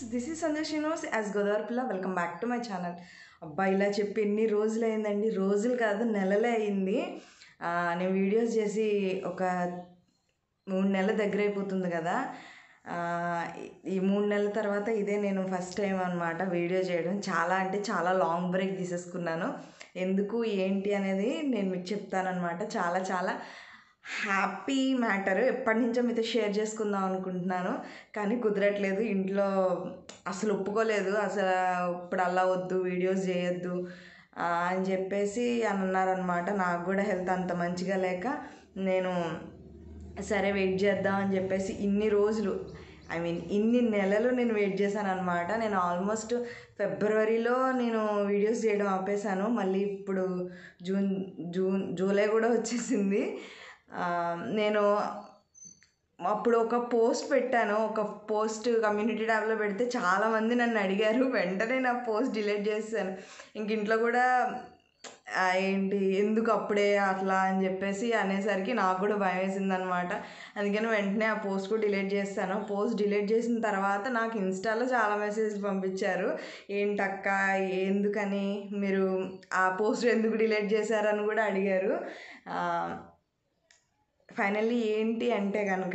this is Sanjay Srinivas as Godavari పిల్ల welcome back to my channel అబ్బా ఇలా చెప్పి ఎన్ని రోజులు అయిందండి రోజులు కాదు నెలలే అయింది ఆ, నేను వీడియోస్ చేసి ఒక మూడు నెలల దగ్గర అయిపోతుంది కదా ఆ, ఈ- ఈ మూడు నెలల తర్వాత ఇదే నేను ఫస్ట్ టైం అనమాట వీడియో చేయడం చాలా అంటే చాలా లాంగ్ బ్రేక్ తీసేసుకున్నాను ఎందుకు ఏంటి అనేది నేను మీకు చెప్తానమాట చాలా చాలా హ్యాపీ మ్యాటర్ ఎప్పటి నుంచో మీతో షేర్ చేసుకుందాం అనుకుంటున్నాను కానీ కుదరట్లేదు ఇంట్లో అసలు ఒప్పుకోలేదు అసలు ఇప్పుడు అలా వద్దు వీడియోస్ చేయొద్దు ఆ, అని చెప్పేసి అని అన్నారనమాట నాకు కూడా హెల్త్ అంత మంచిగా లేక నేను సరే వెయిట్ చేద్దాం అని చెప్పేసి ఇన్ని రోజులు ఐ మీన్ ఇన్ని నెలలు నేను వెయిట్ చేశాను అనమాట నేను ఆల్మోస్ట్ ఫిబ్రవరిలో నేను వీడియోస్ చేయడం ఆపేశాను మళ్ళీ ఇప్పుడు జూన్ జూన్ జూలై కూడా వచ్చేసింది ఆ, నేను అప్పుడు ఒక పోస్ట్ పెట్టాను ఒక పోస్ట్ కమ్యూనిటీ ట్యాబ్లో పెడితే చాలామంది నన్ను అడిగారు వెంటనే నా పోస్ట్ డిలీట్ చేశాను ఇంక ఇంట్లో కూడా ఆ, ఏంటి ఎందుకు అప్పుడే అట్లా అని చెప్పేసి అనేసరికి నాకు కూడా భయం వేసింది అనమాట అందుకని వెంటనే ఆ పోస్ట్ కూడా డిలీట్ చేస్తాను పోస్ట్ డిలీట్ చేసిన తర్వాత నాకు ఇన్స్టాలో చాలా మెసేజ్లు పంపించారు ఏంటక్క ఎందుకని మీరు ఆ పోస్ట్ ఎందుకు డిలీట్ చేశారని కూడా అడిగారు ఆ, ఫైనల్లీ ఏంటి అంటే కనుక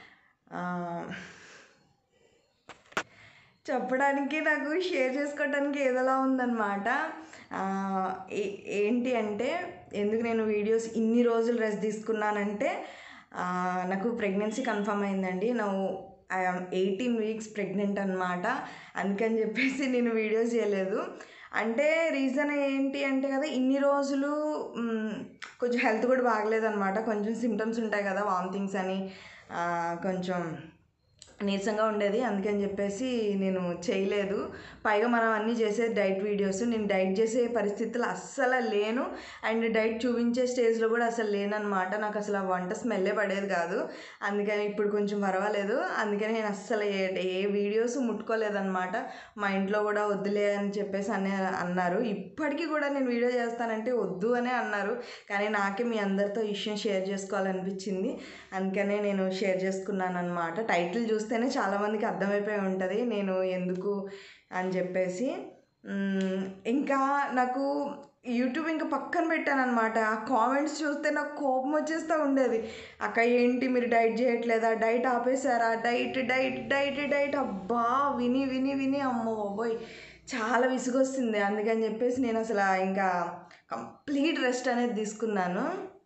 చెప్పడానికి నాకు షేర్ చేసుకోవడానికి ఏదోలా ఉందన్నమాట ఆ, ఏ- ఏంటి అంటే ఎందుకు నేను వీడియోస్ ఇన్ని రోజులు రెస్ట్ తీసుకున్నానంటే ఆ, నాకు ప్రెగ్నెన్సీ కన్ఫర్మ్ అయిందండి నా ఐఎమ్ ఎయిటీన్ వీక్స్ ప్రెగ్నెంట్ అనమాట అందుకని చెప్పేసి నేను వీడియోస్ చేయలేదు అంటే రీజన్ ఏంటి అంటే కదా ఇన్ని రోజులు మ్, కొంచెం హెల్త్ కూడా బాగలేదన్నమాట కొంచెం సిమ్టమ్స్ ఉంటాయి కదా వామిటింగ్స్ అని ఆ, కొంచెం నీరసంగా ఉండేది అందుకని చెప్పేసి నేను చేయలేదు పైగా మనం అన్నీ చేసే డైట్ వీడియోస్ నేను డైట్ చేసే పరిస్థితులు అస్సలు లేను అండ్ డైట్ చూపించే స్టేజ్లో కూడా అసలు లేనమాట నాకు అసలు ఆ వంట స్మెల్లే పడేది కాదు అందుకని ఇప్పుడు కొంచెం పర్వాలేదు అందుకని నేను అస్సలు ఏ ఏ వీడియోస్ ముట్టుకోలేదన్నమాట మా ఇంట్లో కూడా వద్దులే అని చెప్పేసి అనే అన్నారు ఇప్పటికీ కూడా నేను వీడియో చేస్తానంటే వద్దు అనే అన్నారు కానీ నాకే మీ అందరితో ఈ విషయం షేర్ చేసుకోవాలనిపించింది అందుకనే నేను షేర్ చేసుకున్నాను అనమాట టైటిల్ చూస్తేనే చాలామందికి అర్థమైపోయి ఉంటుంది నేను ఎందుకు అని చెప్పేసి మ్మ్, ఇంకా నాకు యూట్యూబ్ ఇంకా పక్కన పెట్టాను అనమాట ఆ కామెంట్స్ చూస్తే నాకు కోపం వచ్చేస్తూ ఉండేది అక్క ఏంటి మీరు డైట్ చేయట్లేదా డైట్ ఆపేశారా డైట్ డైట్ డైట్ డైట్ అబ్బా విని విని విని అమ్మో బాబోయ్ చాలా విసుగొస్తుంది అందుకని చెప్పేసి నేను అసలు ఇంకా కంప్లీట్ రెస్ట్ అనేది తీసుకున్నాను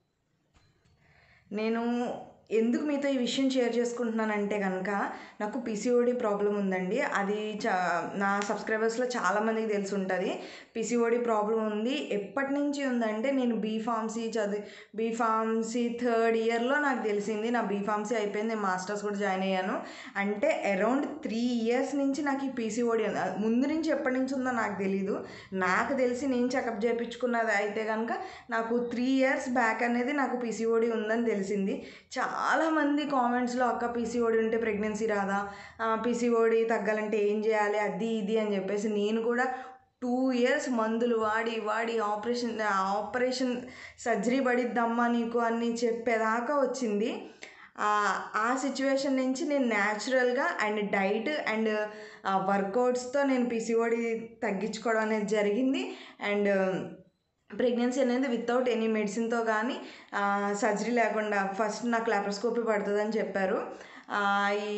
నేను ఎందుకు మీతో ఈ విషయం షేర్ చేసుకుంటున్నానంటే కనుక నాకు పిసిఓడి ప్రాబ్లం ఉందండి అది చా నా సబ్స్క్రైబర్స్లో చాలామందికి తెలిసి ఉంటుంది పిసిఓడి ప్రాబ్లం ఉంది ఎప్పటి నుంచి ఉందంటే నేను బీఫార్మసీ చదివి బీఫార్మసీ థర్డ్ ఇయర్లో నాకు తెలిసింది నా బీఫార్మసీ అయిపోయింది నేను మాస్టర్స్ కూడా జాయిన్ అయ్యాను అంటే అరౌండ్ త్రీ ఇయర్స్ నుంచి నాకు ఈ పీసీఓడి ముందు నుంచి ఎప్పటి నుంచి ఉందో నాకు తెలీదు నాకు తెలిసి నేను చెకప్ చేయించుకున్నది అయితే కనుక నాకు త్రీ ఇయర్స్ బ్యాక్ అనేది నాకు పీసీఓడి ఉందని తెలిసింది చాలామంది కామెంట్స్లో అక్క పీసీఓడి ఉంటే ప్రెగ్నెన్సీ రాదా పీసీఓడి తగ్గాలంటే ఏం చేయాలి అది ఇది అని చెప్పేసి నేను కూడా టూ ఇయర్స్ మందులు వాడి వాడి ఆపరేషన్ ఆపరేషన్ సర్జరీ పడిద్దమ్మా నీకు అని చెప్పేదాకా వచ్చింది ఆ, ఆ సిచ్యువేషన్ నుంచి నేను న్యాచురల్గా అండ్ డైట్ అండ్ వర్కౌట్స్తో నేను పిసిఓడి తగ్గించుకోవడం అనేది జరిగింది అండ్ ప్రెగ్నెన్సీ అనేది వితౌట్ ఎనీ మెడిసిన్తో కానీ సర్జరీ లేకుండా ఫస్ట్ నాకు లాప్రోస్కోపీ పడుతుందని చెప్పారు ఆ, ఈ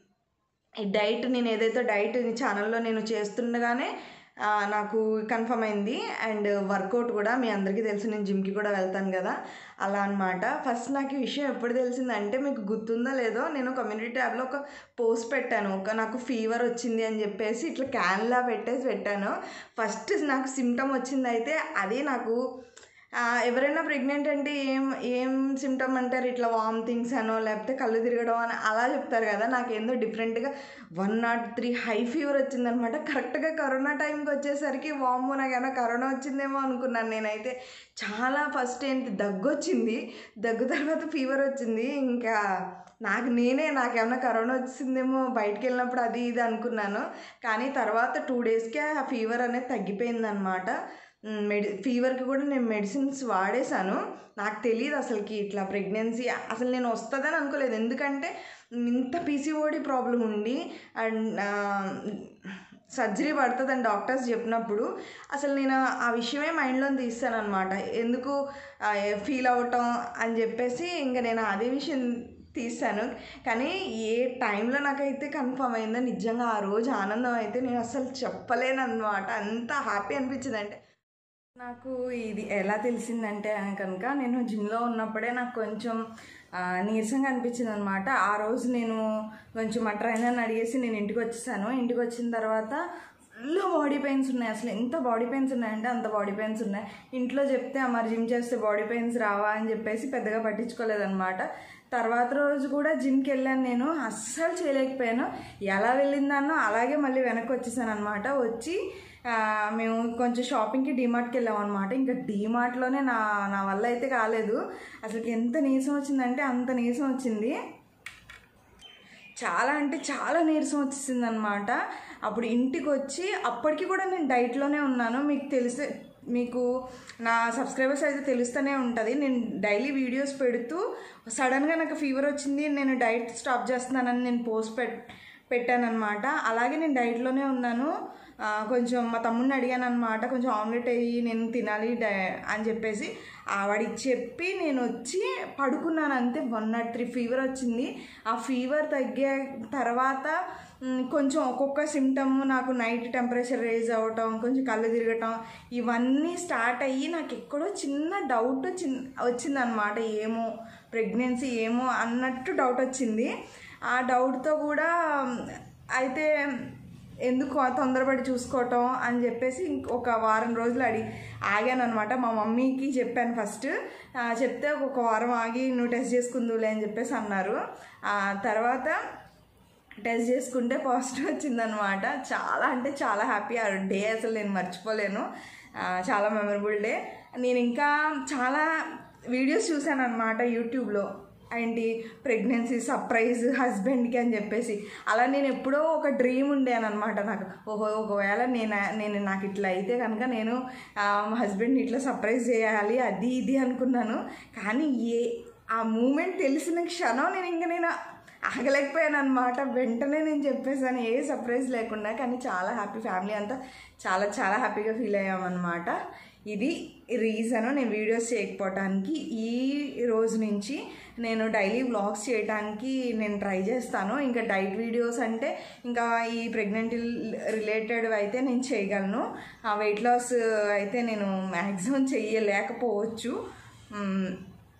ఈ డైట్ నేను ఏదైతే డైట్ ఛానల్లో నేను చేస్తుండగానే ఆ, నాకు కన్ఫర్మ్ అయింది అండ్ వర్కౌట్ కూడా మీ అందరికీ తెలుసు నేను జిమ్కి కూడా వెళ్తాను కదా అలా అనమాట ఫస్ట్ నాకు ఈ విషయం ఎప్పుడు తెలిసిందంటే మీకు గుర్తుందో లేదో నేను కమ్యూనిటీ ట్యాబ్లో ఒక పోస్ట్ పెట్టాను ఒక నాకు ఫీవర్ వచ్చింది అని చెప్పేసి ఇట్లా క్యాన్లా పెట్టేసి పెట్టాను ఫస్ట్ నాకు సిమ్టమ్ వచ్చింది అయితే అది నాకు ఆ, ఎవరైనా ప్రెగ్నెంట్ అంటే ఏం ఏం సిమ్టమ్ అంటారు ఇట్లా వామిటింగ్స్ అనో లేకపోతే కళ్ళు తిరగడం అని అలా చెప్తారు కదా నాకేందో డిఫరెంట్గా one nought three high fever వచ్చిందనమాట కరెక్ట్గా కరోనా టైంకి వచ్చేసరికి వామ్మో నాకేమైనా కరోనా వచ్చిందేమో అనుకున్నాను నేనైతే చాలా ఫస్ట్ ఏంటి దగ్గు వచ్చింది దగ్గు తర్వాత ఫీవర్ వచ్చింది ఇంకా నాకు నేనే నాకేమన్నా కరోనా వచ్చిందేమో బయటికి వెళ్ళినప్పుడు అది ఇది అనుకున్నాను కానీ తర్వాత టూ డేస్కే ఆ ఫీవర్ అనేది తగ్గిపోయిందనమాట మెడి ఫీవర్కి కూడా నేను మెడిసిన్స్ వాడేశాను నాకు తెలియదు అసలుకి ఇట్లా ప్రెగ్నెన్సీ అసలు నేను వస్తుందని అనుకోలేదు ఎందుకంటే ఇంత పీసీఓడి ప్రాబ్లం ఉండి అండ్ సర్జరీ పడుతుందని డాక్టర్స్ చెప్పినప్పుడు అసలు నేను ఆ విషయమే మైండ్లో తీస్తాను అనమాట ఎందుకు ఫీల్ అవటం అని చెప్పేసి ఇంకా నేను అదే విషయం తీస్తాను కానీ ఏ టైంలో నాకైతే కన్ఫర్మ్ అయిందో నిజంగా ఆ రోజు ఆనందం అయితే నేను అసలు చెప్పలేను అనమాట అంత హ్యాపీ అనిపించింది అంటే నాకు ఇది ఎలా తెలిసిందంటే కనుక నేను జిమ్లో ఉన్నప్పుడే నాకు కొంచెం ఆ, నీరసంగా అనిపించింది అనమాట ఆ రోజు నేను కొంచెం మా ట్రైనర్ని అడిగేసి నేను ఇంటికి వచ్చేసాను ఇంటికి వచ్చిన తర్వాత ఫుల్ బాడీ పెయిన్స్ ఉన్నాయి అసలు ఎంత బాడీ పెయిన్స్ ఉన్నాయంటే అంత బాడీ పెయిన్స్ ఉన్నాయి ఇంట్లో చెప్తే "ఆ, మరి జిమ్ చేస్తే బాడీ పెయిన్స్ రావా అని చెప్పేసి పెద్దగా పట్టించుకోలేదన్నమాట తర్వాత రోజు కూడా జిమ్కి వెళ్ళాను నేను అస్సలు చేయలేకపోయాను ఎలా వెళ్ళిందానో అలాగే మళ్ళీ వెనక్కి వచ్చేసాను అనమాట వచ్చి ఆ, మేము కొంచెం షాపింగ్కి డీమార్ట్కి వెళ్ళాం అనమాట ఇంకా డీమార్ట్లోనే నా నా వల్ల అయితే కాలేదు అసలు ఎంత నీరసం వచ్చిందంటే అంత నీరసం వచ్చింది చాలా అంటే చాలా నీరసం వచ్చేసింది అనమాట అప్పుడు ఇంటికి వచ్చి అప్పటికి కూడా నేను డైట్లోనే ఉన్నాను మీకు తెలిసే మీకు నా సబ్స్క్రైబర్స్ అయితే తెలుస్తూనే ఉంటుంది నేను డైలీ వీడియోస్ పెడుతూ సడన్గా నాకు ఫీవర్ వచ్చింది నేను డైట్ స్టాప్ చేస్తున్నానని నేను పోస్ట్ పెట్ పెట్టానమాట అలాగే నేను డైట్లోనే ఉన్నాను ఆ, కొంచెం మా తమ్ముడిని అడిగాను అనమాట కొంచెం ఆమ్లెట్ అయ్యి నేను తినాలి డై అని చెప్పేసి ఆ వాడికి చెప్పి నేను వచ్చి పడుకున్నాను అంతే వన్ నాట్ త్రీ ఫీవర్ వచ్చింది ఆ ఫీవర్ తగ్గే తర్వాత మ్, కొంచెం ఒక్కొక్క సిమ్టమ్ నాకు నైట్ టెంపరేచర్ రేజ్ అవ్వటం కొంచెం కళ్ళు తిరగటం ఇవన్నీ స్టార్ట్ అయ్యి నాకు ఎక్కడో చిన్న డౌట్ చిన్న వచ్చిందనమాట ఏమో ప్రెగ్నెన్సీ ఏమో అన్నట్టు డౌట్ వచ్చింది ఆ డౌట్తో కూడా మ్, అయితే ఎందుకు ఆ తొందరపడి చూసుకోవటం అని చెప్పేసి ఇంక ఒక వారం రోజులు అడిగి ఆగాను అనమాట మా మమ్మీకి చెప్పాను ఫస్ట్ ఆ, చెప్తే ఒక వారం ఆగి నువ్వు టెస్ట్ చేసుకుందులే అని చెప్పేసి అన్నారు ఆ తర్వాత టెస్ట్ చేసుకుంటే పాజిటివ్ వచ్చిందనమాట చాలా అంటే చాలా హ్యాపీ ఆ డే అసలు నేను మర్చిపోలేను ఆ, చాలా మెమరబుల్ డే నేను ఇంకా చాలా వీడియోస్ చూశాను అనమాట యూట్యూబ్లో ఏంటి ప్రెగ్నెన్సీ సర్ప్రైజ్ హస్బెండ్కి అని చెప్పేసి అలా నేను ఎప్పుడో ఒక డ్రీమ్ ఉండేను అనమాట నాకు ఓహో ఒకవేళ నేను నేను నాకు ఇట్లా అయితే కనుక నేను మా హస్బెండ్ని ఇట్లా సర్ప్రైజ్ చేయాలి అది ఇది అనుకున్నాను కానీ ఏ ఆ మూమెంట్ తెలిసిన క్షణం నేను ఇంకా నేను ఆగలేకపోయాను అనమాట వెంటనే నేను చెప్పేసాను ఏ సర్ప్రైజ్ లేకుండా కానీ చాలా హ్యాపీ ఫ్యామిలీ అంతా చాలా చాలా హ్యాపీగా ఫీల్ అయ్యామన్నమాట ఇది రీజను నేను వీడియోస్ చేయకపోవటానికి ఈ రోజు నుంచి నేను డైలీ వ్లాగ్స్ చేయడానికి నేను ట్రై చేస్తాను ఇంకా డైట్ వీడియోస్ అంటే ఇంకా ఈ ప్రెగ్నెంట్ రిలేటెడ్ అయితే నేను చేయగలను ఆ వెయిట్ లాస్ అయితే నేను మ్యాక్సిమం చెయ్యలేకపోవచ్చు మ్,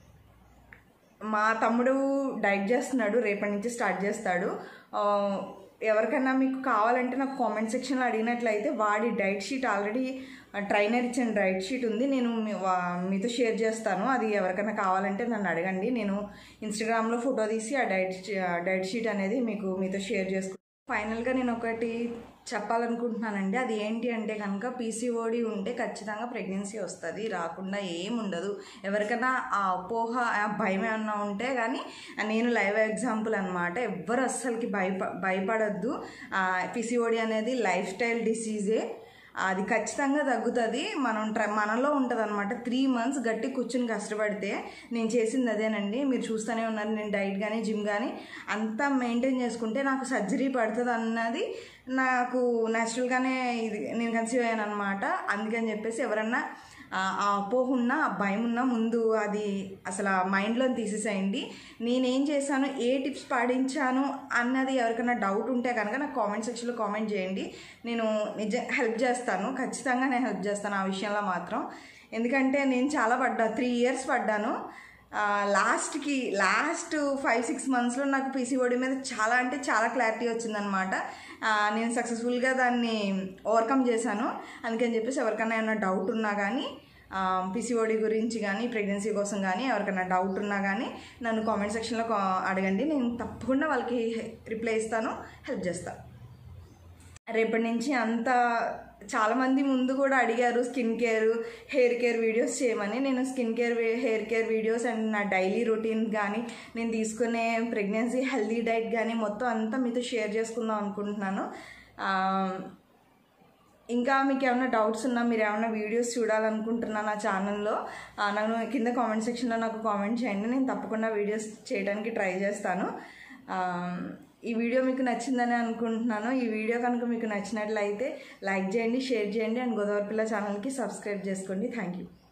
మా తమ్ముడు డైట్ చేస్తున్నాడు రేపటి నుంచి స్టార్ట్ చేస్తాడు ఆ, ఎవరికైనా మీకు కావాలంటే నాకు కామెంట్ సెక్షన్లో అడిగినట్లయితే వాడి డైట్ షీట్ ఆల్రెడీ ట్రైనర్ ఇచ్చిన డైట్ షీట్ ఉంది నేను మీ- వా- మీతో షేర్ చేస్తాను అది ఎవరికైనా కావాలంటే నన్ను అడగండి నేను ఇన్స్టాగ్రామ్లో ఫోటో తీసి ఆ డైట్ షీ- ఆ డైట్ షీట్ అనేది మీకు మీతో షేర్ చేసుకుంటాను ఫైనల్గా నేను ఒకటి చెప్పాలనుకుంటున్నానండి అది ఏంటి అంటే కనుక పీసీఓడి ఉంటే ఖచ్చితంగా ప్రెగ్నెన్సీ వస్తుంది రాకుండా ఏముండదు ఎవరికైనా ఆ అపోహ ఆ భయం ఏమన్నా ఉంటే కానీ నేను లైవ్ ఎగ్జాంపుల్ అనమాట ఎవ్వరు అస్సలకి భయప భయపడద్దు పీసీఓడి అనేది లైఫ్ స్టైల్ డిసీజే అది ఖచ్చితంగా తగ్గుతుంది మనం ట్రై మనలో ఉంటుంది అనమాట త్రీ మంత్స్ గట్టి కూర్చుని కష్టపడితే నేను చేసింది అదేనండి మీరు చూస్తూనే ఉన్నారు నేను డైట్ కానీ జిమ్ కానీ అంతా మెయింటైన్ చేసుకుంటే నాకు సర్జరీ పడుతుంది అన్నది నాకు న్యాచురల్గానే ఇది నేను కన్సీవ్ అయ్యాను అనమాట అందుకని చెప్పేసి ఎవరన్నా ఆ ఆ అపోహ ఉన్న ఆ భయం ఉన్న ముందు అది అసలు ఆ మైండ్లో తీసేసేయండి నేనేం చేశాను ఏ టిప్స్ పాటించాను అన్నది ఎవరికైనా డౌట్ ఉంటే కనుక నాకు కామెంట్ సెక్షన్లో కామెంట్ చేయండి నేను నిజ హెల్ప్ చేస్తాను ఖచ్చితంగా నేను హెల్ప్ చేస్తాను ఆ విషయంలో మాత్రం ఎందుకంటే నేను చాలా పడ్డా త్రీ ఇయర్స్ పడ్డాను ఆ, లాస్ట్కి లాస్ట్ ఫైవ్ సిక్స్ మంత్స్లో నాకు పీసీఓడి మీద చాలా అంటే చాలా క్లారిటీ వచ్చిందనమాట ఆ, నేను సక్సెస్ఫుల్గా దాన్ని ఓవర్కమ్ చేశాను అందుకని చెప్పేసి ఎవరికైనా ఏమైనా డౌట్ ఉన్నా కానీ పీసీఓడి గురించి కానీ ప్రెగ్నెన్సీ కోసం కానీ ఎవరికైనా డౌట్ ఉన్నా కానీ నన్ను కామెంట్ సెక్షన్లో కా- అడగండి నేను తప్పకుండా వాళ్ళకి రిప్లై ఇస్తాను హెల్ప్ చేస్తాను రేపటి నుంచి అంత చాలామంది ముందు కూడా అడిగారు skin care hair care videos చేయమని నేను skin care hair care videos and నా డైలీ రొటీన్ కానీ నేను తీసుకునే ప్రెగ్నెన్సీ హెల్దీ డైట్ కానీ మొత్తం అంతా మీతో షేర్ చేసుకుందాం అనుకుంటున్నాను ఆ, ఇంకా మీకు ఏమైనా డౌట్స్ ఉన్నా మీరు ఏమైనా వీడియోస్ చూడాలనుకుంటున్నా నా ఛానల్లో ఆ, నన్ను కింద కామెంట్ సెక్షన్లో నాకు కామెంట్ చేయండి నేను తప్పకుండా వీడియోస్ చేయడానికి ట్రై చేస్తాను ఆ, ఈ వీడియో మీకు నచ్చిందని అనుకుంటున్నాను ఈ వీడియో కనుక మీకు నచ్చినట్లయితే లైక్ చేయండి షేర్ చేయండి అండ్ గోదావరి పిల్ల ఛానల్కి సబ్స్క్రైబ్ చేసుకోండి థ్యాంక్ యూ